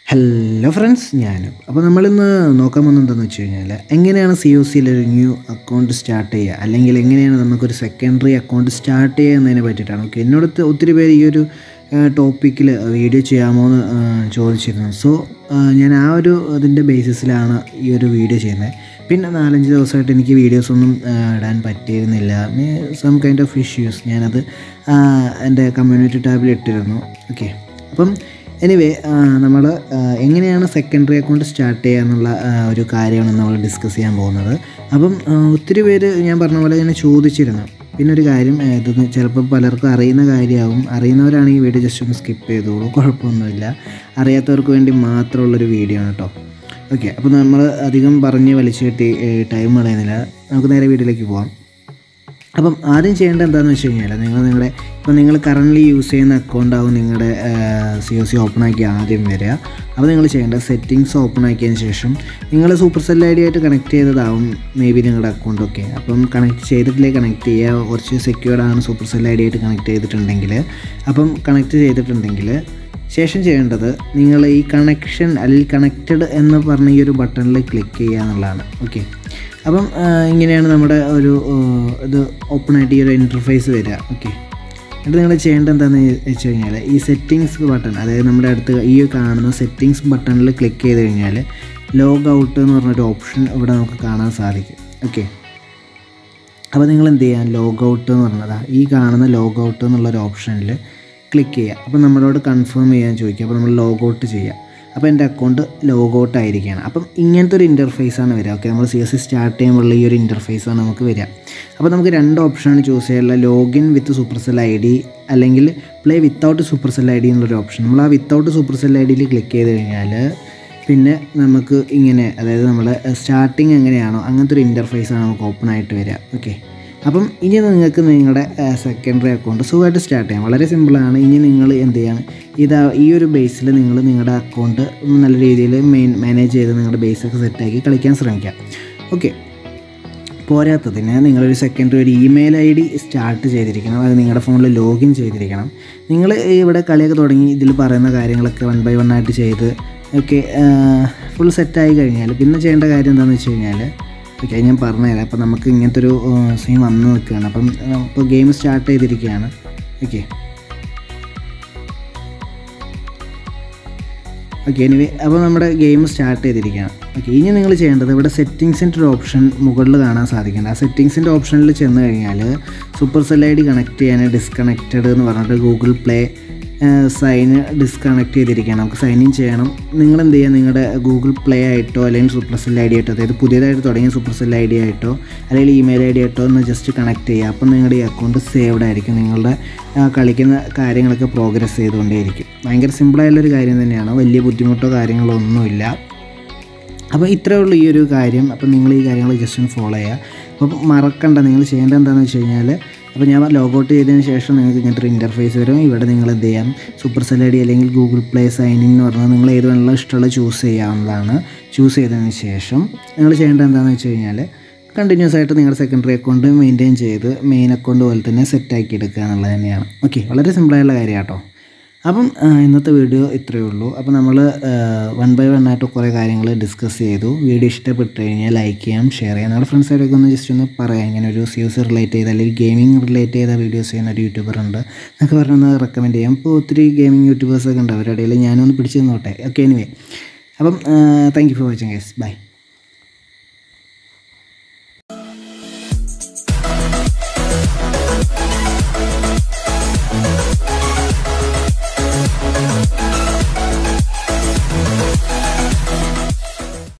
hello friends ഞാനും അപ്പോൾ നമ്മളിന്ന് നോക്കാൻ പോകുന്നത് എന്താണെന്ന് വെച്ച് കഴിഞ്ഞാൽ എങ്ങനെയാണ് സി ഒ സിയിൽ ഒരു ന്യൂ അക്കൗണ്ട് സ്റ്റാർട്ട് ചെയ്യുക അല്ലെങ്കിൽ എങ്ങനെയാണ് നമുക്കൊരു സെക്കൻഡറി അക്കൗണ്ട് സ്റ്റാർട്ട് ചെയ്യുക എന്നതിനെ പറ്റിയിട്ടാണ് ഓക്കെ എന്നോട് ഒത്തി- ഒത്തിരി പേര് ഈ ഒരു ടോപ്പിക്കിൽ വീഡിയോ ചെയ്യാമോ എന്ന് ആ, ചോദിച്ചിരുന്നു സോ ഞാൻ ആ ഒരു അതിൻ്റെ ബേസിസിലാണ് ഈ ഒരു വീഡിയോ ചെയ്യുന്നത് പിന്നെ നാലഞ്ച് ദിവസമായിട്ട് എനിക്ക് വീഡിയോസ് ഒന്നും ആ, ഇടാൻ പറ്റിയിരുന്നില്ല സം കൈൻഡ് ഓഫ് ഇഷ്യൂസ് ഞാനത് ആ, എൻ്റെ കമ്മ്യൂണിറ്റി ടാബിൽ ഇട്ടിരുന്നു ഓക്കെ അപ്പം എനിവേ നമ്മൾ എങ്ങനെയാണ് സെക്കൻഡറി അക്കൗണ്ട് സ്റ്റാർട്ട് ചെയ്യുക എന്നുള്ള ആ, ഒരു കാര്യമാണ് നമ്മൾ ഡിസ്കസ് ചെയ്യാൻ പോകുന്നത് അപ്പം ആ, ഒത്തിരി പേര് ഞാൻ പറഞ്ഞ പോലെ ഇങ്ങനെ ചോദിച്ചിരുന്നു പിന്നെ ഒരു കാര്യം ആ, ഇതൊന്ന് ചിലപ്പോൾ പലർക്കും അറിയുന്ന കാര്യമാവും അറിയുന്നവരാണെങ്കിൽ ഈ വീഡിയോ ജസ്റ്റ് ഒന്ന് സ്കിപ്പ് ചെയ്തോളൂ കുഴപ്പമൊന്നുമില്ല അറിയാത്തവർക്ക് വേണ്ടി മാത്രമുള്ളൊരു വീഡിയോ ആണ് കേട്ടോ ഓക്കെ അപ്പോൾ നമ്മൾ അധികം പറഞ്ഞ് വലിച്ചു കെട്ടി ടൈം കളയുന്നില്ല നമുക്ക് നേരെ വീഡിയോയിലേക്ക് പോകാം അപ്പം ആദ്യം ചെയ്യേണ്ടത് എന്താണെന്ന് വെച്ച് കഴിഞ്ഞാൽ നിങ്ങൾ നിങ്ങളുടെ ഇപ്പോൾ നിങ്ങൾ കറൻ്റ്ലി യൂസ് ചെയ്യുന്ന അക്കൗണ്ട് ആവും നിങ്ങളുടെ സി ഒ സി ഓപ്പൺ ആക്കി ആദ്യം വരിക അപ്പോൾ നിങ്ങൾ ചെയ്യേണ്ടത് സെറ്റിങ്സ് ഓപ്പൺ ആക്കിയതിന് ശേഷം നിങ്ങൾ സൂപ്പർ സെൽ ഐ ഡി ആയിട്ട് കണക്ട് ചെയ്തതാവും മേ ബി നിങ്ങളുടെ അക്കൗണ്ടൊക്കെ അപ്പം കണക്ട് ചെയ്തിട്ടില്ലേ കണക്ട് ചെയ്യുക കുറച്ച് സെക്യൂർഡ് ആണ് സൂപ്പർ സെൽ ഐ ഡി ആയിട്ട് കണക്ട് ചെയ്തിട്ടുണ്ടെങ്കിൽ അപ്പം കണക്ട് ചെയ്തിട്ടുണ്ടെങ്കിൽ ശേഷം ചെയ്യേണ്ടത് നിങ്ങൾ ഈ കണക്ഷൻ അല്ലെങ്കിൽ കണക്റ്റഡ് എന്ന് പറഞ്ഞ ഈ ഒരു ബട്ടണിൽ ക്ലിക്ക് ചെയ്യുക എന്നുള്ളതാണ് ഓക്കെ അപ്പം ആ, ഇങ്ങനെയാണ് നമ്മുടെ ഒരു ആ, ഇത് ഓപ്പൺ ആയിട്ട് ഈ ഒരു ഇൻ്റർഫേസ് വരിക ഓക്കെ എന്നിട്ട് നിങ്ങൾ ചെയ്യേണ്ടത് എന്താണെന്ന് വെച്ച് കഴിഞ്ഞാൽ ഈ സെറ്റിങ്സ് ബട്ടൺ അതായത് നമ്മുടെ അടുത്ത് ഈ കാണുന്ന സെറ്റിങ്സ് ബട്ടണിൽ ക്ലിക്ക് ചെയ്ത് കഴിഞ്ഞാൽ ലോഗ് ഔട്ട് എന്ന് പറഞ്ഞൊരു ഓപ്ഷൻ ഇവിടെ നമുക്ക് കാണാൻ സാധിക്കും ഓക്കെ അപ്പോൾ നിങ്ങൾ എന്ത് ചെയ്യുക ലോഗ് ഔട്ട് എന്ന് പറഞ്ഞതാ ഈ കാണുന്ന ലോഗ് ഔട്ട് എന്നുള്ളൊരു ഓപ്ഷനിൽ ക്ലിക്ക് ചെയ്യുക അപ്പോൾ നമ്മളോട് കൺഫേം ചെയ്യാൻ ചോദിക്കുക അപ്പോൾ നമ്മൾ ലോഗ് ഔട്ട് ചെയ്യുക അപ്പോൾ എൻ്റെ അക്കൗണ്ട് ലോഗ് ഔട്ട് ആയിരിക്കുകയാണ് അപ്പം ഇങ്ങനത്തെ ഒരു ഇൻ്റർഫേസ് ആണ് വരിക ഓക്കെ നമ്മൾ സി എസ് സി സ്റ്റാർട്ട് ചെയ്യുമ്പോഴുള്ള ഈ ഒരു ഇൻ്റർഫേസ് ആണ് നമുക്ക് വരിക അപ്പോൾ നമുക്ക് രണ്ട് ഓപ്ഷനാണ് ചൂസ് ചെയ്യാനുള്ള login with Supercell I D അല്ലെങ്കിൽ play without Supercell I D എന്നുള്ളൊരു ഓപ്ഷൻ നമ്മൾ ആ വിത്തൗട്ട് സൂപ്പർ സെൽ ഐ ഡിയിൽ ക്ലിക്ക് ചെയ്ത് കഴിഞ്ഞാൽ പിന്നെ നമുക്ക് ഇങ്ങനെ അതായത് നമ്മൾ സ്റ്റാർട്ടിങ് എങ്ങനെയാണോ അങ്ങനത്തെ ഒരു ഇൻ്റർഫേസ് ആണ് നമുക്ക് ഓപ്പൺ ആയിട്ട് വരിക ഓക്കെ അപ്പം ഇനി നിങ്ങൾക്ക് നിങ്ങളുടെ സെക്കൻഡറി അക്കൗണ്ട് സുഖമായിട്ട് സ്റ്റാർട്ട് ചെയ്യാം വളരെ സിമ്പിളാണ് ഇനി നിങ്ങൾ എന്ത് ചെയ്യാണ് ഇതാ ഈ ഒരു ബേസിൽ നിങ്ങൾ നിങ്ങളുടെ അക്കൗണ്ട് നല്ല രീതിയിൽ മെയിൻ മാനേജ് ചെയ്ത് നിങ്ങളുടെ ബേസൊക്കെ സെറ്റാക്കി കളിക്കാൻ ശ്രമിക്കാം ഓക്കെ പോരാത്തതിന് നിങ്ങളൊരു സെക്കൻഡറി ഒരു ഇമെയിൽ ഐ ഡി സ്റ്റാർട്ട് ചെയ്തിരിക്കണം അത് നിങ്ങളുടെ ഫോണിൽ ലോഗിൻ ചെയ്തിരിക്കണം നിങ്ങൾ ഇവിടെ കളിയൊക്കെ തുടങ്ങി ഇതിൽ പറയുന്ന കാര്യങ്ങളൊക്കെ വൺ ബൈ വൺ ആയിട്ട് ചെയ്ത് ഓക്കെ ഫുൾ സെറ്റായി കഴിഞ്ഞാൽ പിന്നെ ചെയ്യേണ്ട കാര്യം എന്താണെന്ന് വെച്ച് കഴിഞ്ഞാൽ ഓക്കെ ഞാൻ പറഞ്ഞുതരാം അപ്പോൾ നമുക്ക് ഇങ്ങനത്തെ ഒരു സീൻ വന്ന് നിൽക്കുകയാണ് അപ്പം ഇപ്പോൾ ഗെയിം സ്റ്റാർട്ട് ചെയ്തിരിക്കുകയാണ് ഓക്കെ ഓക്കെ എനിവേ അപ്പോൾ നമ്മുടെ ഗെയിം സ്റ്റാർട്ട് ചെയ്തിരിക്കുകയാണ് ഓക്കെ ഇനി നിങ്ങൾ ചെയ്യേണ്ടത് ഇവിടെ സെറ്റിങ്സിൻ്റെ ഒരു ഓപ്ഷൻ മുകളിൽ കാണാൻ സാധിക്കുന്നുണ്ട് ആ സെറ്റിങ്സിൻ്റെ ഓപ്ഷനിൽ ചെന്ന് കഴിഞ്ഞാൽ Supercell I D connect ചെയ്യാൻ ഡിസ്കണക്റ്റഡ് എന്ന് പറഞ്ഞിട്ട് ഗൂഗിൾ പ്ലേ സൈന് ഡിസ്കണക്ട് ചെയ്തിരിക്കുകയാണ് നമുക്ക് സൈൻ ഇൻ ചെയ്യണം നിങ്ങൾ എന്ത് ചെയ്യുക നിങ്ങളുടെ ഗൂഗിൾ പ്ലേ ആയിട്ടോ അല്ലെങ്കിൽ സൂപ്പർ സെൽ ഐ ഡി ആയിട്ടോ അതായത് പുതിയതായിട്ട് തുടങ്ങിയ സൂപ്പർ സെൽ ഐ ഡി ആയിട്ടോ അല്ലെങ്കിൽ ഇമെയിൽ ഐ ഡി ആയിട്ടോ ഒന്ന് ജസ്റ്റ് കണക്ട് ചെയ്യുക അപ്പം നിങ്ങളുടെ ഈ അക്കൗണ്ട് സേവ്ഡ് ആയിരിക്കും നിങ്ങളുടെ ആ, കളിക്കുന്ന കാര്യങ്ങളൊക്കെ പ്രോഗ്രസ് ചെയ്തുകൊണ്ടേയിരിക്കും ഭയങ്കര സിമ്പിളായുള്ളൊരു കാര്യം തന്നെയാണ് വലിയ ബുദ്ധിമുട്ടോ കാര്യങ്ങളോ ഒന്നുമില്ല അപ്പോൾ ഇത്രയേ ഉള്ളൂ ഈ ഒരു കാര്യം അപ്പോൾ നിങ്ങൾ ഈ കാര്യങ്ങൾ ജസ്റ്റ് ഒന്ന് ഫോളോ ചെയ്യുക അപ്പോൾ മറക്കണ്ട നിങ്ങൾ ചെയ്യേണ്ടത് എന്താണെന്ന് വെച്ച് കഴിഞ്ഞാൽ അപ്പോൾ ഞാൻ ലോഗൗട്ട് ചെയ്തതിന് ശേഷം നിങ്ങൾക്ക് ഇങ്ങനത്തെ ഒരു ഇൻ്റർഫേസ് വരും ഇവിടെ നിങ്ങൾ എന്ത് ചെയ്യാം സൂപ്പർ സെൽ ഐ ഡി അല്ലെങ്കിൽ ഗൂഗിൾ പ്ലേ സൈനിങ് എന്ന് പറഞ്ഞാൽ നിങ്ങൾ ഏത് വേണമെങ്കിലും ഇഷ്ടമുള്ള ചൂസ് ചെയ്യാവുന്നതാണ് ചൂസ് ചെയ്തതിന് ശേഷം നിങ്ങൾ ചെയ്യേണ്ടത് എന്താണെന്ന് വെച്ച് കഴിഞ്ഞാൽ കണ്ടിന്യൂസ് ആയിട്ട് നിങ്ങളുടെ സെക്കൻഡറി അക്കൗണ്ട് മെയിൻറ്റെയിൻ ചെയ്ത് മെയിൻ അക്കൗണ്ട് പോലെ തന്നെ സെറ്റാക്കി എടുക്കുക എന്നുള്ളത് തന്നെയാണ് ഓക്കെ വളരെ സിമ്പിളായുള്ള കാര്യം കേട്ടോ അപ്പം ആ, ഇന്നത്തെ വീഡിയോ ഇത്രയേ ഉള്ളൂ അപ്പോൾ നമ്മൾ വൺ ബൈ വൺ ആയിട്ട് കുറേ കാര്യങ്ങൾ ഡിസ്കസ് ചെയ്തു വീഡിയോ ഇഷ്ടപ്പെട്ട് കഴിഞ്ഞാൽ ലൈക്ക് ചെയ്യാം ഷെയർ ചെയ്യാം നമ്മുടെ ഫ്രണ്ട്സായിട്ടൊക്കെ ഒന്ന് ജസ്റ്റ് ഒന്ന് പറയാം ഇങ്ങനെ ഒരു സ്യൂസ് റിലേറ്റ് ചെയ്ത അല്ലെങ്കിൽ ഗെയിമിംഗ് റിലേറ്റ് ചെയ്ത വീഡിയോസ് ചെയ്യുന്ന ഒരു യൂട്യൂബർ ഉണ്ട് എന്നൊക്കെ പറഞ്ഞൊന്ന് റെക്കമെൻഡ് ചെയ്യാം ഇപ്പോൾ ഒത്തിരി ഗെയിമിംഗ് യൂട്യൂബേഴ്സൊക്കെ ഉണ്ട് അവരുടെ ഇടയിൽ ഞാനൊന്ന് പിടിച്ചു നോട്ടെ ഓക്കെ എനിവേ അപ്പം thank you for watching guys by